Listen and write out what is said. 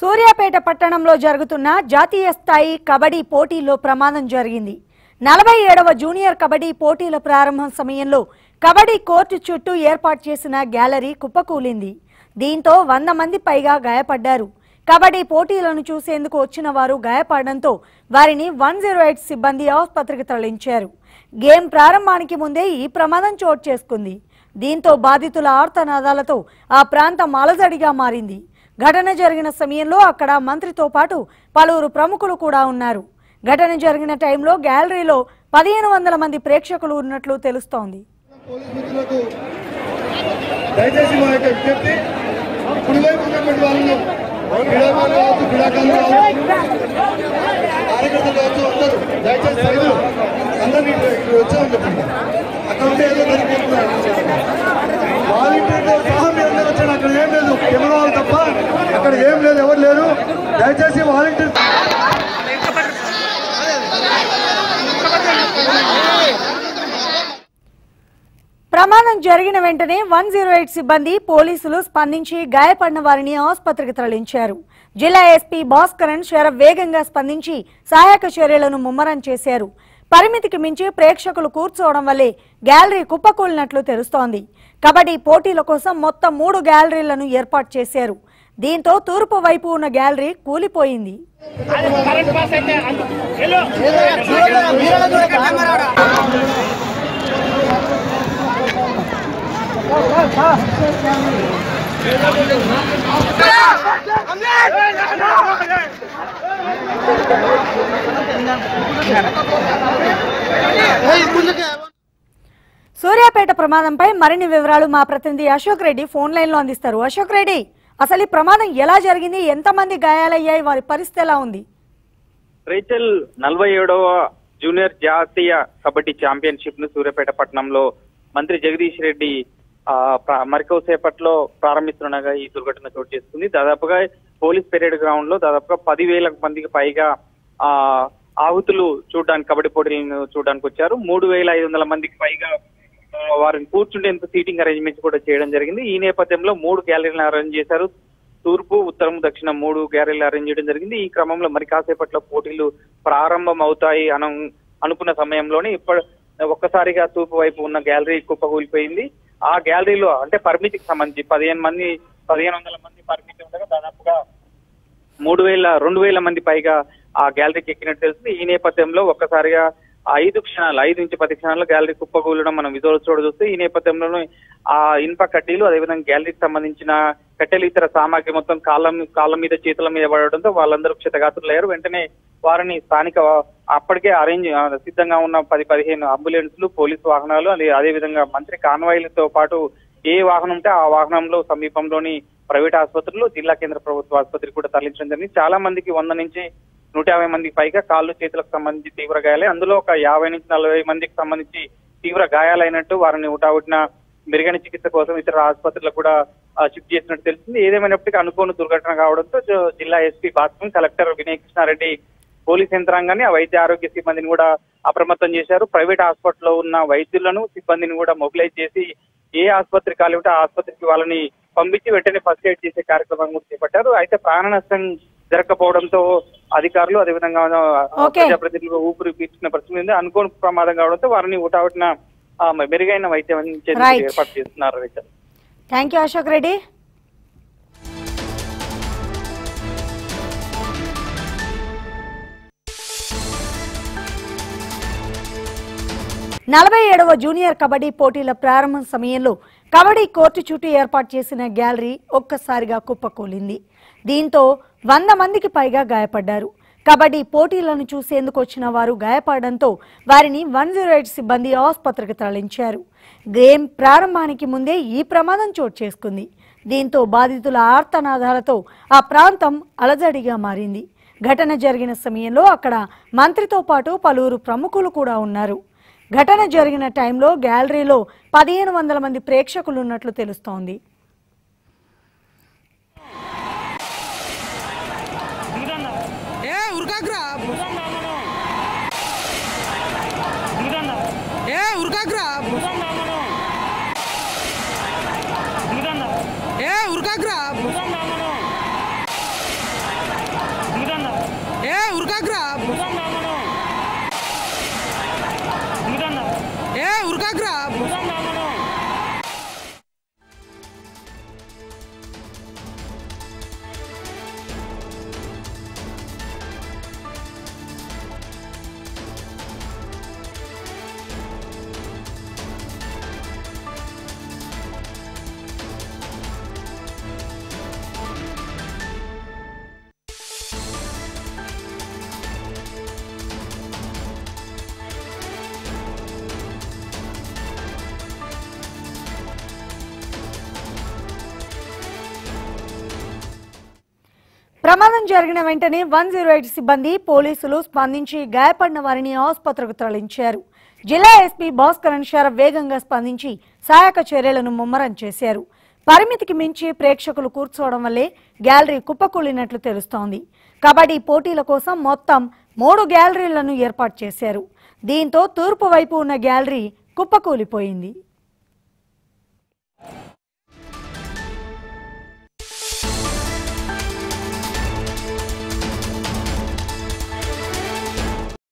సూర్యాపేట పట్టణంలో జరుగుతున్న జాతీయ స్థాయి కబడ్డీ పోటీల్లో ప్రమాదం జరిగింది నలభై ఏడవ జూనియర్ కబడ్డీ పోటీల ప్రారంభం సమయంలో కబడ్డీ కోర్టు చుట్టూ ఏర్పాటు చేసిన గ్యాలరీ కుప్పకూలింది దీంతో వంద మంది పైగా గాయపడ్డారు కబడ్డీ పోటీలను చూసేందుకు వచ్చిన వారు గాయపడడంతో వారిని వన్ జీరో ఎయిట్ సిబ్బంది ఆసుపత్రికి తరలించారు గేమ్ ప్రారంభానికి ముందే ఈ ప్రమాదం చోటు చేసుకుంది దీంతో బాధితుల ఆర్తనాదాలతో ఆ ప్రాంతం అలజడిగా మారింది ఘటన జరిగిన సమయంలో అక్కడ మంత్రితో పాటు పలువురు ప్రముఖులు కూడా ఉన్నారు ఘటన జరిగిన టైంలో గ్యాలరీలో పదిహేను వందల మంది ప్రేక్షకులు ఉన్నట్లు తెలుస్తోంది పోలీస్ మిత్రులకు దయచేసి మా యొక్క విజ్ఞప్తి కుడివైపు ఉన్నటువంటి వాళ్ళను క్రీడాకారులు కావచ్చు క్రీడాకారులు కావచ్చు కార్యకర్తలు కావచ్చు అందరూ దయచేసి సైదులు అందరినీ ఇటు ఇటు వచ్చామని చెప్పండి అక్కడ ఉంటే ఏదో జరిగిపోతున్నారు వాలంటీర్తో సహా మీరు అందరూ వచ్చాడు అక్కడ ఏం లేదు కెమెరా వాళ్ళు తప్ప అక్కడ ఏం లేదు ఎవరు లేరు దయచేసి వాలంటీర్ ప్రమాదం జరిగిన వెంటనే వన్ జీరో ఎయిట్ సిబ్బంది పోలీసులు స్పందించి గాయపడిన వారిని ఆసుపత్రికి తరలించారు జిల్లా ఎస్పీ భాస్కరన్ శర వేగంగా స్పందించి సహాయక చర్యలను ముమ్మరం చేశారు పరిమితికి మించి ప్రేక్షకులు కూర్చోవడం వల్లే గ్యాలరీ కుప్పకూలినట్లు తెలుస్తోంది కబడ్డీ పోటీల కోసం మొత్తం మూడు గ్యాలరీలను ఏర్పాటు చేశారు దీంతో తూర్పు వైపు ఉన్న గ్యాలరీ కూలిపోయింది సూర్యాపేట ప్రమాదంపై మరిన్ని వివరాలు మా ప్రతినిధి అశోక్ రెడ్డి ఫోన్ లైన్ లో అందిస్తారు అశోక్ రెడ్డి అసలు ఈ ప్రమాదం ఎలా జరిగింది ఎంతమంది గాయాలయ్యాయి వారి పరిస్థితి ఎలా ఉంది రేచల్ నలభై ఏడవ జూనియర్ జాతీయ కబడ్డీ ఛాంపియన్షిప్ ను సూర్యాపేట పట్టణంలో మంత్రి జగదీష్ రెడ్డి ఆ, ప్ర- మరికొద్దిసేపట్లో ప్రారంభిస్తుండగా ఈ దుర్ఘటన చోటు చేసుకుంది దాదాపుగా పోలీస్ పెరేడ్ గ్రౌండ్ లో దాదాపుగా పదివేల మందికి పైగా ఆ ఆహుతులు చూడడానికి కబడ్డీ పోటీలను చూడడానికి వచ్చారు మూడు వేల ఐదు వందల మందికి పైగా ఆ, వారిని కూర్చుండేందుకు సీటింగ్ అరేంజ్మెంట్స్ కూడా చేయడం జరిగింది ఈ నేపథ్యంలో మూడు గ్యాలరీలను అరేంజ్ చేశారు తూర్పు ఉత్తరం దక్షిణం మూడు గ్యాలరీలు అరేంజ్ చేయడం జరిగింది ఈ క్రమంలో మరి కాసేపట్లో పోటీలు ప్రారంభం అవుతాయి అను అనుకున్న సమయంలోనే ఇప్పటి ఒక్కసారిగా తూర్పు వైపు ఉన్న గ్యాలరీ కుప్పకూలిపోయింది ఆ గ్యాలరీలో అంటే పరిమితికి సంబంధించి పదిహేను మంది పదిహేను వందల మంది పరిమితి ఉండగా దాదాపుగా మూడు వేల రెండు వేల మంది పైగా ఆ గ్యాలరీకి ఎక్కినట్టు తెలుస్తుంది ఈ నేపథ్యంలో ఒక్కసారిగా ఐదు క్షణాలు ఐదు నుంచి పది క్షణాల్లో గ్యాలరీ కుప్పకూలడం మనం విజువల్స్ చూడ చూస్తే ఈ నేపథ్యంలోనే ఆ ఇనుప కడ్డీలు అదేవిధంగా గ్యాలరీకి సంబంధించిన కట్టెలు ఇతర సామాగ్రి మొత్తం కాళ్ళ మీ- కాళ్ళ మీద చేతుల మీద పడడంతో వాళ్ళందరూ క్షతగాత్రులయ్యారు వెంటనే వారిని స్థానిక అప్పటికే అరేంజ్ ఆ, సిద్ధంగా ఉన్న పది పదిహేను అంబులెన్స్లు పోలీసు వాహనాలు అదే అదేవిధంగా మంత్రి కాన్వాయిలతో పాటు ఏ వాహనం ఉంటే ఆ వాహనంలో సమీపంలోని ప్రైవేట్ ఆసుపత్రులు జిల్లా కేంద్ర ప్రభుత్వ ఆసుపత్రికి కూడా తరలించడం జరిగింది చాలా మందికి వంద నుంచి నూట యాభై మందికి పైగా కాళ్ళు చేతులకు సంబంధించి తీవ్ర గాయాలే అందులో ఒక యాభై నుంచి నలభై మందికి సంబంధించి తీవ్ర గాయాలైనట్టు వారిని ఉటావుటిన మెరుగైన చికిత్స కోసం ఇతర ఆసుపత్రులకు కూడా ఆ, షిఫ్ట్ చేసినట్టు తెలిసింది ఏదేమైనప్పటికీ అనుకోని దుర్ఘటన కావడంతో జో- జిల్లా SP Bhaskar collector Vinay Krishnareddy police యంత్రాంగాన్ని ఆ వైద్య ఆరోగ్య సిబ్బందిని కూడా అప్రమత్తం చేశారు ప్రైవేట్ హాస్పిటల్లో ఉన్న వైద్యులను సిబ్బందిని కూడా మొబిలైజ్ చేసి ఏ ఆసుపత్రి కాలివితే ఆ ఆసుపత్రికి వాళ్ళని పంపించి వెంటనే ఫస్ట్ ఎయిడ్ చేసే కార్యక్రమం కూడా చేపట్టారు అయితే ప్రాణ నష్టం జరగకపోవడంతో అధికారులు అదేవిధంగా Okay. ప్రజాప్రతినిధులు ఊపిరి పీల్చుకున్న పరిస్థితి ఉంది అనుకోని ప్రమాదం కావడంతో వారిని ఊటావటిన ఆ, మెరుగైన వైద్యం అందించేందుకు Right. ఏర్పాటు చేస్తున్నారు రైతు థ్యాంక్ యూ అశోక్ రెడ్డి నలభై ఏడవ జూనియర్ కబడ్డీ పోటీల ప్రారంభం సమయంలో కబడ్డీ కోర్టు చుట్టూ ఏర్పాటు చేసిన గ్యాలరీ ఒక్కసారిగా కుప్పకూలింది దీంతో వంద మందికి పైగా గాయపడ్డారు కబడ్డీ పోటీలను చూసేందుకు వచ్చిన వారు గాయపడడంతో వారిని వన్ జీరో ఎయిట్ సిబ్బంది ఆసుపత్రికి తరలించారు గేమ్ ప్రారంభానికి ముందే ఈ ప్రమాదం చోటు చేసుకుంది దీంతో బాధితుల ఆర్తనాదాలతో ఆ ప్రాంతం అలజడిగా మారింది ఘటన జరిగిన సమయంలో అక్కడ మంత్రితో పాటు పలువురు ప్రముఖులు కూడా ఉన్నారు ఘటన జరిగిన టైంలో గ్యాలరీలో పదిహేను వందల మంది ప్రేక్షకులు ఉన్నట్లు తెలుస్తోంది ఏ ఉరకాకురా ఏ ఉరకాకురా ఏ ఉరకాకురా ఉరకాగ్రా ఏ ఉరకాగ్రా ప్రమాదం జరిగిన వెంటనే వన్ జీరో ఎయిట్ సిబ్బంది పోలీసులు స్పందించి గాయపడిన వారిని ఆసుపత్రికి తరలించారు జిల్లా ఎస్పీ భాస్కరన్ షరఫ్ వేగంగా స్పందించి సహాయక చర్యలను ముమ్మరం చేశారు పరిమితికి మించి ప్రేక్షకులు కూర్చోవడం వల్లే గ్యాలరీ కుప్పకూలినట్లు తెలుస్తోంది కబడ్డీ పోటీల కోసం మొత్తం మూడు గ్యాలరీలను ఏర్పాటు చేశారు దీంతో తూర్పు వైపు ఉన్న గ్యాలరీ కుప్పకూలిపోయింది